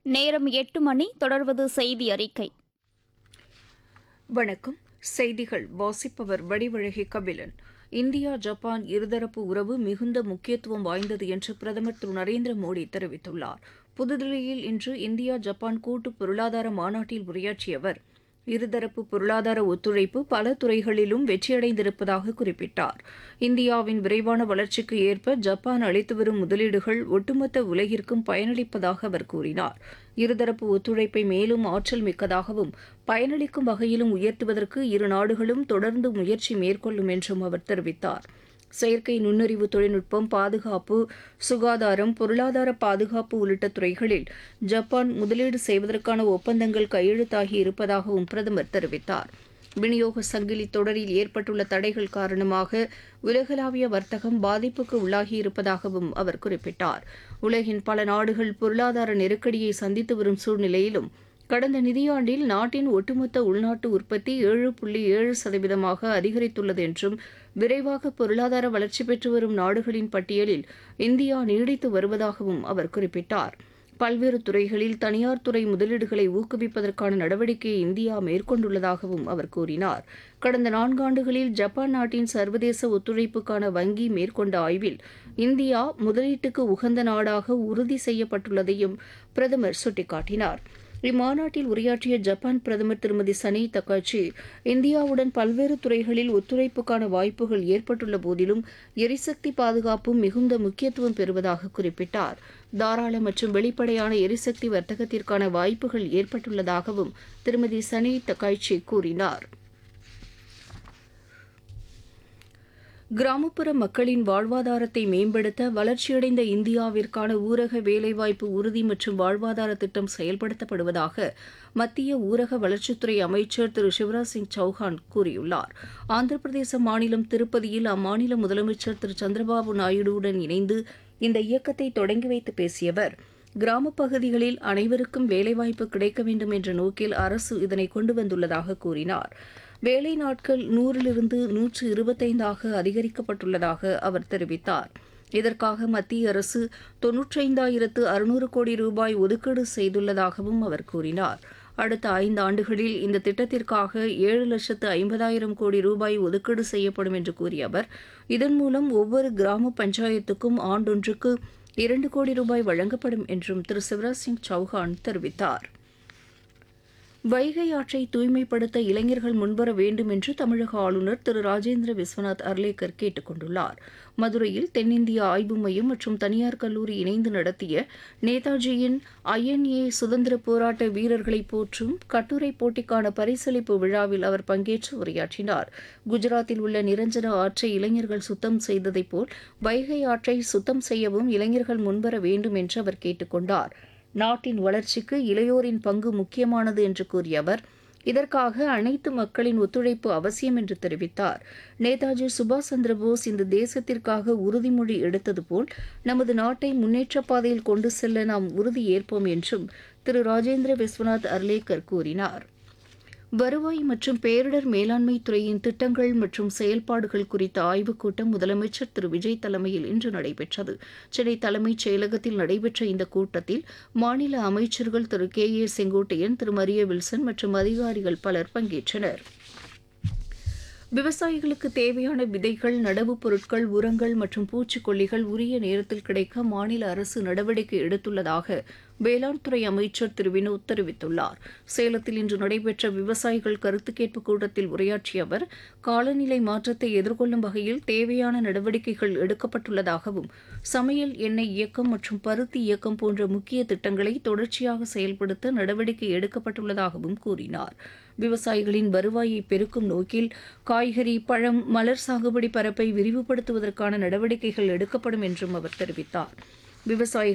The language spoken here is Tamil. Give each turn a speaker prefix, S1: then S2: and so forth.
S1: நேரம் எட்டு மணி தொடர்வது செய்தி அறிக்கை
S2: வணக்கம் செய்திகள் வாசிப்பவர் வடிவழகி கபிலன் இந்தியா ஜப்பான் இருதரப்பு உறவு மிகுந்த முக்கியத்துவம் வாய்ந்தது என்று பிரதமர் திரு நரேந்திர மோடி தெரிவித்துள்ளார் புதுதில்லியில் இன்று இந்தியா ஜப்பான் கூட்டு பொருளாதார மாநாட்டில் உரையாற்றிய அவர் இருதரப்பு பொருளாதார ஒத்துழைப்பு பல துறைகளிலும் வெற்றியடைந்திருப்பதாக குறிப்பிட்டார் இந்தியாவின் விரைவான வளர்ச்சிக்கு ஏற்ப ஜப்பான் அளித்து வரும் முதலீடுகள் ஒட்டுமொத்த உலகிற்கும் பயனளிப்பதாக அவர் கூறினார் இருதரப்பு ஒத்துழைப்பை மேலும் ஆற்றல் மிக்கதாகவும் பயனளிக்கும் வகையிலும் உயர்த்துவதற்கு இரு நாடுகளும் தொடர்ந்து முயற்சி மேற்கொள்ளும் என்றும் அவர் தெரிவித்தார் செயற்கை நுண்ணறிவு தொழில்நுட்பம் பாதுகாப்பு சுகாதாரம் பொருளாதார பாதுகாப்பு உள்ளிட்ட துறைகளில் ஜப்பான் முதலீடு செய்வதற்கான ஒப்பந்தங்கள் கையெழுத்தாகி இருப்பதாகவும் பிரதமர் தெரிவித்தார் விநியோக சங்கிலி தொடரில் ஏற்பட்டுள்ள தடைகள் காரணமாக உலகளாவிய வர்த்தகம் பாதிப்புக்கு உள்ளாகியிருப்பதாகவும் அவர் குறிப்பிட்டார் உலகின் பல நாடுகள் பொருளாதார நெருக்கடியை சந்தித்து வரும் சூழ்நிலையிலும் கடந்த நிதியாண்டில் நாட்டின் ஒட்டுமொத்த உள்நாட்டு உற்பத்தி ஏழு புள்ளி ஏழு சதவீதமாக அதிகரித்துள்ளது என்றும் விரைவாக பொருளாதார வளர்ச்சி பெற்று வரும் நாடுகளின் பட்டியலில் இந்தியா நீடித்து வருவதாகவும் அவர் குறிப்பிட்டார் பல்வேறு துறைகளில் தனியார் துறை முதலீடுகளை ஊக்குவிப்பதற்கான நடவடிக்கையை இந்தியா மேற்கொண்டுள்ளதாகவும் அவர் கூறினார் கடந்த நான்காண்டுகளில் ஜப்பான் நாட்டின் சர்வதேச ஒத்துழைப்புக்கான வங்கி மேற்கொண்ட ஆய்வில் இந்தியா முதலீட்டுக்கு உகந்த நாடாக உறுதி செய்யப்பட்டுள்ளதையும் பிரதமர் சுட்டிக்காட்டினார் இம்மாநாட்டில் உரையாற்றிய ஜப்பான் பிரதமர் திருமதி சனி தக்காச்சி இந்தியாவுடன் பல்வேறு துறைகளில் ஒத்துழைப்புக்கான வாய்ப்புகள் ஏற்பட்டுள்ள போதிலும் எரிசக்தி பாதுகாப்பும் மிகுந்த முக்கியத்துவம் பெறுவதாக குறிப்பிட்டார் தாராள மற்றும் வெளிப்படையான எரிசக்தி வர்த்தகத்திற்கான வாய்ப்புகள் ஏற்பட்டுள்ளதாகவும் திருமதி சனி தக்காய்ச்சி கூறினார் கிராமப்புற மக்களின் வாழ்வாதாரத்தை மேம்படுத்த வளர்ச்சியடைந்த இந்தியாவிற்கான ஊரக வேலைவாய்ப்பு உறுதி மற்றும் வாழ்வாதார திட்டம் செயல்படுத்தப்படுவதாக மத்திய ஊரக வளர்ச்சித்துறை அமைச்சர் திரு சிவராஜ் சிங் சௌஹான் கூறியுள்ளார் ஆந்திர பிரதேச மாநிலம் திருப்பதியில் அம்மாநில முதலமைச்சர் திரு சந்திரபாபு நாயுடுவுடன் இணைந்து இந்த இயக்கத்தை தொடங்கி வைத்து பேசிய அவர் கிராமப் பகுதிகளில் அனைவருக்கும் வேலைவாய்ப்பு கிடைக்க வேண்டும் என்ற நோக்கில் அரசு இதனை கொண்டு வந்துள்ளதாக கூறினார் வேலை நாட்கள் நூறிலிருந்து நூற்று இருபத்தைந்தாக அதிகரிக்கப்பட்டுள்ளதாக அவர் தெரிவித்தார் இதற்காக மத்திய அரசு தொன்னூற்றைந்தாயிரத்து அறுநூறு கோடி ரூபாய் ஒதுக்கீடு செய்துள்ளதாகவும் அவர் கூறினார் அடுத்த ஐந்து ஆண்டுகளில் இந்த திட்டத்திற்காக ஏழு லட்சத்து ஐம்பதாயிரம் கோடி ரூபாய் ஒதுக்கீடு செய்யப்படும் என்று கூறிய அவர் இதன் மூலம் ஒவ்வொரு கிராம பஞ்சாயத்துக்கும் ஆண்டொன்றுக்கு இரண்டு கோடி ரூபாய் வழங்கப்படும் என்றும் திரு சிவராஜ் சிங் சௌஹான் தெரிவித்தார் வைகை ஆற்றை தூய்மைப்படுத்த இளைஞர்கள் முன்வர வேண்டும் என்று தமிழக ஆளுநர் திரு ராஜேந்திர விஸ்வநாத் அர்லேக்கர் கேட்டுக் கொண்டுள்ளார் மதுரையில் தென்னிந்திய ஆய்வு மையம் மற்றும் தனியார் கல்லூரி இணைந்து நடத்திய நேதாஜியின் ஐஎன்ஏ சுதந்திர போராட்ட வீரர்களை போற்றும் கட்டுரை போட்டிக்கான பரிசளிப்பு விழாவில் அவர் பங்கேற்று உரையாற்றினார் குஜராத்தில் உள்ள நிரஞ்சன ஆற்றை இளைஞர்கள் சுத்தம் செய்ததைப் போல் வைகை ஆற்றை சுத்தம் செய்யவும் இளைஞர்கள் முன்வர வேண்டும் என்று அவர் கேட்டுக் கொண்டார் நாட்டின் வளர்ச்சிக்கு இளையோரின் பங்கு முக்கியமானது என்று கூறிய அவர் இதற்காக அனைத்து மக்களின் ஒத்துழைப்பு அவசியம் என்று தெரிவித்தார் நேதாஜி சுபாஷ் சந்திரபோஸ் இந்த தேசத்திற்காக உறுதிமொழி எடுத்தது போல் நமது நாட்டை முன்னேற்ற பாதையில் கொண்டு செல்ல நாம் உறுதி ஏற்போம் என்றும் திரு ராஜேந்திர விஸ்வநாத் அர்லேக்கர் கூறினார் வருவாய் மற்றும் பேரிடர் மேலாண்மை துறையின் திட்டங்கள் மற்றும் செயல்பாடுகள் குறித்த ஆய்வுக் கூட்டம் முதலமைச்சர் திரு விஜய் தலைமையில் இன்று நடைபெற்றது சென்னை தலைமைச் செயலகத்தில் நடைபெற்ற இந்த கூட்டத்தில் மாநில அமைச்சர்கள் Thiru K A Sengottaiyan Thiru Mariya Wilson மற்றும் அதிகாரிகள் பலர் பங்கேற்றனர் விவசாயிகளுக்கு தேவையான விதைகள் நடவுப் பொருட்கள் உரங்கள் மற்றும் பூச்சிக்கொல்லிகள் உரிய நேரத்தில் கிடைக்க மாநில அரசு நடவடிக்கை எடுத்துள்ளதாக வேளாண் துறை அமைச்சர் திரு வினோத் தெரிவித்துள்ளார் சேலத்தில் இன்று நடைபெற்ற விவசாயிகள் கருத்து கேட்பு கூட்டத்தில் உரையாற்றிய அவர் காலநிலை மாற்றத்தை எதிர்கொள்ளும் வகையில் தேவையான நடவடிக்கைகள் எடுக்கப்பட்டுள்ளதாகவும் சமையல் எண்ணெய் இயக்கம் மற்றும் பருத்தி இயக்கம் போன்ற முக்கிய திட்டங்களை தொடர்ச்சியாக செயல்படுத்த நடவடிக்கை எடுக்கப்பட்டுள்ளதாகவும் கூறினார் விவசாயிகளின் வருவாயை பெருக்கும் நோக்கில் காய்கறி பழம் மலர் சாகுபடி பரப்பை விரிவுபடுத்துவதற்கான நடவடிக்கைகள் எடுக்கப்படும் என்றும் அவர் தெரிவித்தார் விவசாயிகள்